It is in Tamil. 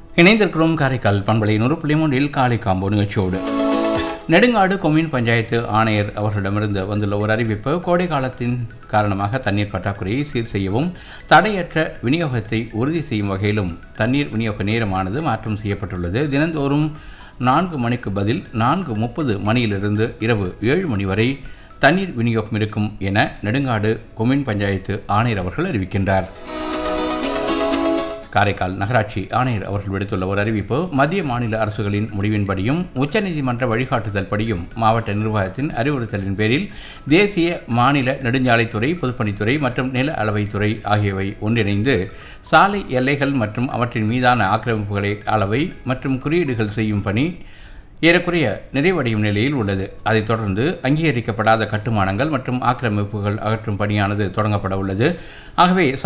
இணைந்திருக்கிறோம் காரைக்கால் பண்பலை நூறு புள்ளி மூன்றில் காலை காம்போ நிகழ்ச்சியோடு நெடுங்காடு கொம்யூன் பஞ்சாயத்து ஆணையர் அவர்களிடமிருந்து வந்துள்ள ஒரு அறிவிப்பு கோடை காலத்தின் காரணமாக தண்ணீர் பற்றாக்குறையை சீர் செய்யவும் தடையற்ற விநியோகத்தை உறுதி செய்யும் வகையிலும் தண்ணீர் விநியோக நேரமானது மாற்றம் செய்யப்பட்டுள்ளது தினந்தோறும் நான்கு மணிக்கு பதில் நான்கு முப்பது மணியிலிருந்து இரவு ஏழு மணி வரை தண்ணீர் விநியோகம் இருக்கும் என நெடுங்காடு கொம்யூன் பஞ்சாயத்து ஆணையர் அவர்கள் அறிவிக்கின்றார் காரைக்கால் நகராட்சி ஆணையர் அவர்கள் விடுத்துள்ள ஒரு அறிவிப்பு மத்திய மாநில அரசுகளின் முடிவின்படியும் உச்சநீதிமன்ற வழிகாட்டுதல் படியும் மாவட்ட நிர்வாகத்தின் அறிவுறுத்தலின் பேரில் தேசிய மாநில நெடுஞ்சாலைத்துறை பொதுப்பணித்துறை மற்றும் நில அளவைத்துறை ஆகியவை ஒன்றிணைந்து சாலை எல்லைகள் மற்றும் அவற்றின் மீதான ஆக்கிரமிப்புகளை அளவை மற்றும் குறியீடுகள் செய்யும் பணி ஏறக்குறைய நிறைவடையும் நிலையில் உள்ளது அதைத் தொடர்ந்து அங்கீகரிக்கப்படாத கட்டுமானங்கள் மற்றும் ஆக்கிரமிப்புகள் அகற்றும் பணியானது தொடங்கப்பட உள்ளது ஆகவே